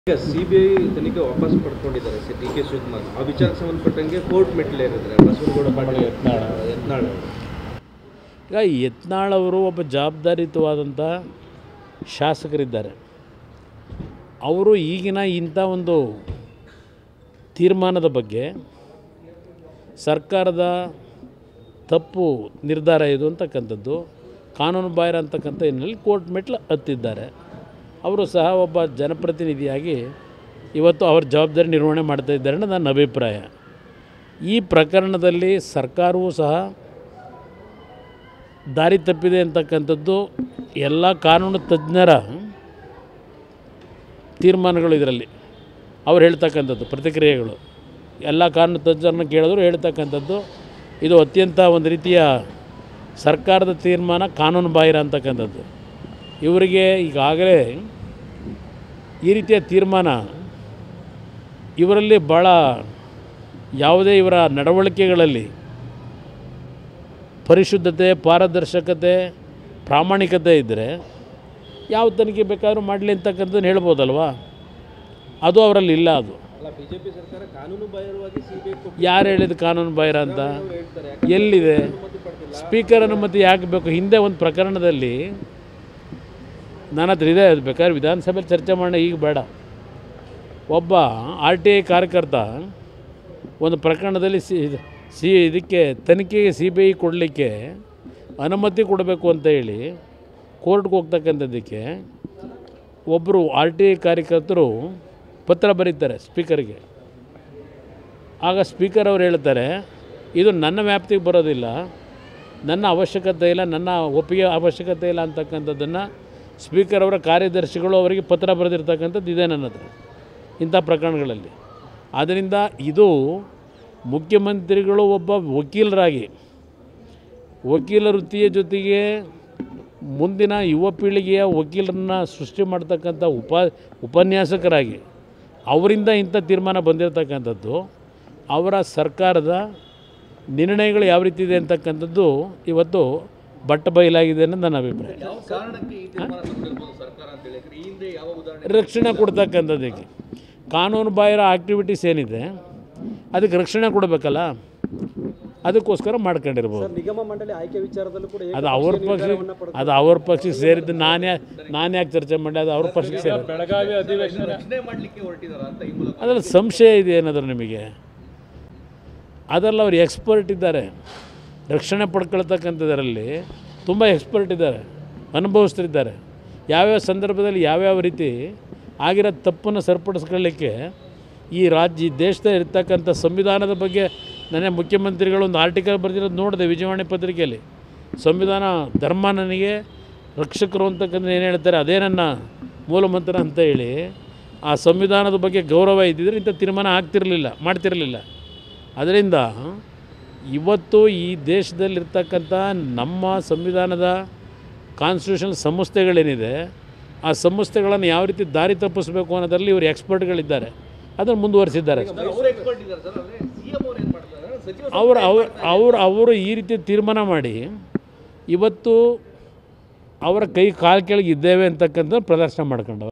ಈಗ ಸಿಬಿಐ ತನಿಖೆ ವಾಪಸ್ ಪಡ್ಕೊಂಡಿದ್ದಾರೆ ಸಿ ಡಿ ಕೆ ಶಿವಕುಮಾರ್ ಆ ವಿಚಾರಕ್ಕೆ ಸಂಬಂಧಪಟ್ಟಂಗೆ ಕೋರ್ಟ್ ಮೆಟ್ಟಿಲೇರಿದ್ದಾರೆ ಬಸವನಗೌಡ ಪಾಟೀಲ್ ಯತ್ನಾಳ್ ಯತ್ನಾಳ್ ಅವರು. ಈಗ ಯತ್ನಾಳ್ ಅವರು ಒಬ್ಬ ಜವಾಬ್ದಾರಿಯುತವಾದಂಥ ಶಾಸಕರಿದ್ದಾರೆ ಅವರು ಈಗಿನ ಇಂಥ ಒಂದು ತೀರ್ಮಾನದ ಬಗ್ಗೆ ಸರ್ಕಾರದ ತಪ್ಪು ನಿರ್ಧಾರ ಇದು ಅಂತಕ್ಕಂಥದ್ದು ಕಾನೂನು ಬಾಹಿರ ಅಂತಕ್ಕಂಥ ಹಿನ್ನೆಲೆಯಲ್ಲಿ ಕೋರ್ಟ್ ಮೆಟ್ಲು ಹತ್ತಿದ್ದಾರೆ ಅವರು ಸಹ ಒಬ್ಬ ಜನಪ್ರತಿನಿಧಿಯಾಗಿ ಇವತ್ತು ಅವ್ರ ಜವಾಬ್ದಾರಿ ನಿರ್ವಹಣೆ ಮಾಡ್ತಾ ಇದ್ದಾರೆ ಅನ್ನೋದು ನನ್ನ ಅಭಿಪ್ರಾಯ ಈ ಪ್ರಕರಣದಲ್ಲಿ ಸರ್ಕಾರವೂ ಸಹ ದಾರಿ ತಪ್ಪಿದೆ ಅಂತಕ್ಕಂಥದ್ದು ಎಲ್ಲ ಕಾನೂನು ತಜ್ಞರ ತೀರ್ಮಾನಗಳು ಇದರಲ್ಲಿ ಅವ್ರು ಹೇಳ್ತಕ್ಕಂಥದ್ದು ಪ್ರತಿಕ್ರಿಯೆಗಳು ಎಲ್ಲ ಕಾನೂನು ತಜ್ಞರನ್ನ ಕೇಳಿದ್ರು ಹೇಳ್ತಕ್ಕಂಥದ್ದು ಇದು ಅತ್ಯಂತ ಒಂದು ರೀತಿಯ ಸರ್ಕಾರದ ತೀರ್ಮಾನ ಕಾನೂನು ಬಾಹಿರ ಅಂತಕ್ಕಂಥದ್ದು ಇವರಿಗೆ ಈಗಾಗಲೇ ಈ ರೀತಿಯ ತೀರ್ಮಾನ ಇವರಲ್ಲಿ ಭಾಳ ಯಾವುದೇ ಇವರ ನಡವಳಿಕೆಗಳಲ್ಲಿ ಪರಿಶುದ್ಧತೆ ಪಾರದರ್ಶಕತೆ ಪ್ರಾಮಾಣಿಕತೆ ಇದ್ದರೆ ಯಾವ ತನಿಖೆ ಬೇಕಾದ್ರೂ ಮಾಡಲಿ ಅಂತಕ್ಕಂಥದ್ದನ್ನು ಹೇಳ್ಬೋದಲ್ವಾ ಅದು ಅವರಲ್ಲಿ ಇಲ್ಲ ಅದು ಅಲ್ಲ ಬಿಜೆಪಿ ಸರ್ಕಾರ ಕಾನೂನು ಬಾಹಿರವಾಗಿ ಸಿಬಿಐ ಯಾರು ಹೇಳಿದ ಕಾನೂನು ಬಾಹಿರ ಅಂತ ಹೇಳ್ತಾರೆ ಎಲ್ಲಿದೆ ಅನುಮತಿ ಪಡ್ತಿಲ್ಲ ಸ್ಪೀಕರ್ ಅನುಮತಿ ಯಾಕೆ ಬೇಕು ಹಿಂದೆ ಒಂದು ಪ್ರಕರಣದಲ್ಲಿ ನನ್ನ ಹತ್ರ ಇದೆ ಅದು ಬೇಕಾದ್ರೆ ವಿಧಾನಸಭೆಯಲ್ಲಿ ಚರ್ಚೆ ಮಾಡೋಣ ಈಗ ಬೇಡ ಒಬ್ಬ ಆರ್ ಟಿ ಐ ಕಾರ್ಯಕರ್ತ ಒಂದು ಪ್ರಕರಣದಲ್ಲಿ ಸಿ ಸಿ ಇದಕ್ಕೆ ತನಿಖೆಗೆ ಸಿ ಬಿ ಐ ಕೊಡಲಿಕ್ಕೆ ಅನುಮತಿ ಕೊಡಬೇಕು ಅಂತ ಹೇಳಿ ಕೋರ್ಟ್ಗೆ ಹೋಗ್ತಕ್ಕಂಥದ್ದಕ್ಕೆ ಒಬ್ಬರು ಆರ್ ಟಿ ಐ ಕಾರ್ಯಕರ್ತರು ಪತ್ರ ಬರೀತಾರೆ ಸ್ಪೀಕರ್ಗೆ ಆಗ ಸ್ಪೀಕರ್ ಅವರು ಹೇಳ್ತಾರೆ ಇದು ನನ್ನ ವ್ಯಾಪ್ತಿಗೆ ಬರೋದಿಲ್ಲ ನನ್ನ ಅವಶ್ಯಕತೆ ಇಲ್ಲ ನನ್ನ ಒಪ್ಪಿಗೆ ಅವಶ್ಯಕತೆ ಇಲ್ಲ ಅಂತಕ್ಕಂಥದ್ದನ್ನು ಸ್ಪೀಕರ್ ಅವರ ಕಾರ್ಯದರ್ಶಿಗಳು ಅವರಿಗೆ ಪತ್ರ ಬರೆದಿರ್ತಕ್ಕಂಥದ್ದು ಇದೆ ನನ್ನ ಹತ್ರ ಇಂಥ ಪ್ರಕರಣಗಳಲ್ಲಿ ಆದ್ದರಿಂದ ಇದು ಮುಖ್ಯಮಂತ್ರಿಗಳು ಒಬ್ಬ ವಕೀಲರಾಗಿ ವಕೀಲ ವೃತ್ತಿಯ ಜೊತೆಗೆ ಮುಂದಿನ ಯುವ ಪೀಳಿಗೆಯ ವಕೀಲರನ್ನ ಸೃಷ್ಟಿ ಮಾಡ್ತಕ್ಕಂಥ ಉಪ ಉಪನ್ಯಾಸಕರಾಗಿ ಅವರಿಂದ ಇಂಥ ತೀರ್ಮಾನ ಬಂದಿರತಕ್ಕಂಥದ್ದು ಅವರ ಸರ್ಕಾರದ ನಿರ್ಣಯಗಳು ಯಾವ ರೀತಿ ಇದೆ ಅಂತಕ್ಕಂಥದ್ದು ಇವತ್ತು ಬಟ್ಟ ಬಯಲಾಗಿದೆ ಅನ್ನೋದು ನನ್ನ ಅಭಿಪ್ರಾಯ ಯಾವ ಕಾರಣಕ್ಕೆ ಈ ತೀರ್ಮಾನ ತಗೊಂಡಿರ್ಬೋದು ಸರ್ಕಾರ ಅಂತ ಹೇಳಿ ಯಾಕಂದ್ರೆ ಈ ಹಿಂದೆ ಯಾವ ಉದಾಹರಣೆ ರಕ್ಷಣೆ ಕೊಡ್ತಕ್ಕಂಥದ್ದಕ್ಕೆ ಕಾನೂನು ಬಾಹಿರ ಆಕ್ಟಿವಿಟೀಸ್ ಏನಿದೆ ಅದಕ್ಕೆ ರಕ್ಷಣೆ ಕೊಡಬೇಕಲ್ಲ ಅದಕ್ಕೋಸ್ಕರ ಮಾಡ್ಕೊಂಡಿರ್ಬೋದು ನಿಗಮ ಮಂಡಳಿ ಆಯ್ಕೆ ವಿಚಾರದಲ್ಲೂ ಕೂಡ ಅದು ಅವ್ರ ಪಕ್ಷ ಅದು ಅವ್ರ ಪಕ್ಷಕ್ಕೆ ಸೇರಿದ್ದು ನಾನು ಯಾ ನಾನು ಯಾಕೆ ಚರ್ಚೆ ಮಾಡಿ ಅದು ಅವ್ರ ಪಕ್ಷಕ್ಕೆ ಸೇರಿ ಬೆಳಗಾವಿ ಅಧಿವೇಶನ ರಕ್ಷಣೆ ಮಾಡಲಿಕ್ಕೆ ಹೊರಟಿದಾರ ಅಂತ ಈ ಮೂಲಕ ಅದರಲ್ಲಿ ಸಂಶಯ ಇದೆ ಏನಾದರೂ ನಿಮಗೆ ಅದರಲ್ಲಿ ಅವ್ರು ಎಕ್ಸ್ಪರ್ಟ್ ಇದ್ದಾರೆ ರಕ್ಷಣೆ ಪಡ್ಕೊಳ್ತಕ್ಕಂಥದ್ರಲ್ಲಿ ತುಂಬ ಎಕ್ಸ್ಪರ್ಟ್ ಇದ್ದಾರೆ ಅನುಭವಿಸ್ತಿದ್ದಾರೆ ಯಾವ್ಯಾವ ಸಂದರ್ಭದಲ್ಲಿ ಯಾವ್ಯಾವ ರೀತಿ ಆಗಿರೋ ತಪ್ಪನ್ನು ಸರಿಪಡಿಸ್ಕೊಳ್ಳಿಕ್ಕೆ ಈ ರಾಜ್ಯ ಈ ದೇಶದಲ್ಲಿ ಇರ್ತಕ್ಕಂಥ ಸಂವಿಧಾನದ ಬಗ್ಗೆ ನನಗೆ ಮುಖ್ಯಮಂತ್ರಿಗಳು ಒಂದು ಆರ್ಟಿಕಲ್ ಬರೆದಿರೋದು ನೋಡಿದೆ ವಿಜಯವಾಣಿ ಪತ್ರಿಕೆಯಲ್ಲಿ ಸಂವಿಧಾನ ಧರ್ಮ ನನಗೆ ರಕ್ಷಕರು ಅಂತಕ್ಕಂಥ ಏನು ಹೇಳ್ತಾರೆ ಅದೇ ನನ್ನ ಮೂಲಮಂತ್ರ ಅಂತ ಹೇಳಿ ಆ ಸಂವಿಧಾನದ ಬಗ್ಗೆ ಗೌರವ ಇದ್ದಿದ್ರೆ ಇಂಥ ತೀರ್ಮಾನ ಆಗ್ತಿರಲಿಲ್ಲ ಮಾಡ್ತಿರಲಿಲ್ಲ ಅದರಿಂದ ಇವತ್ತು ಈ ದೇಶದಲ್ಲಿರ್ತಕ್ಕಂಥ ನಮ್ಮ ಸಂವಿಧಾನದ ಕಾನ್ಸ್ಟಿಟ್ಯೂಷನ್ ಸಂಸ್ಥೆಗಳೇನಿದೆ ಆ ಸಂಸ್ಥೆಗಳನ್ನು ಯಾವ ರೀತಿ ದಾರಿ ತಪ್ಪಿಸಬೇಕು ಅನ್ನೋದರಲ್ಲಿ ಇವರು ಎಕ್ಸ್ಪರ್ಟ್ಗಳಿದ್ದಾರೆ ಅದನ್ನು ಮುಂದುವರಿಸಿದ್ದಾರೆ ಅಷ್ಟೇ. ಅವ್ರು ಎಕ್ಸ್ಪರ್ಟ್ ಇದ್ದಾರೆ ಸರ್ ಅಂದ್ರೆ ಸಿಎಂ ಅವ್ರು ಏನು ಮಾಡ್ತಾರೆ ಸಚಿವ ಅವರು ಅವ್ರು ಅವರು ಅವರು ಈ ರೀತಿ ತೀರ್ಮಾನ ಮಾಡಿ ಇವತ್ತು ಅವರ ಕೈ ಕಾಲು ಕೆಳಗೆ ಇದ್ದೇವೆ ಅಂತಕ್ಕಂಥ ಪ್ರದರ್ಶನ ಮಾಡ್ಕೊಂಡವ್ರು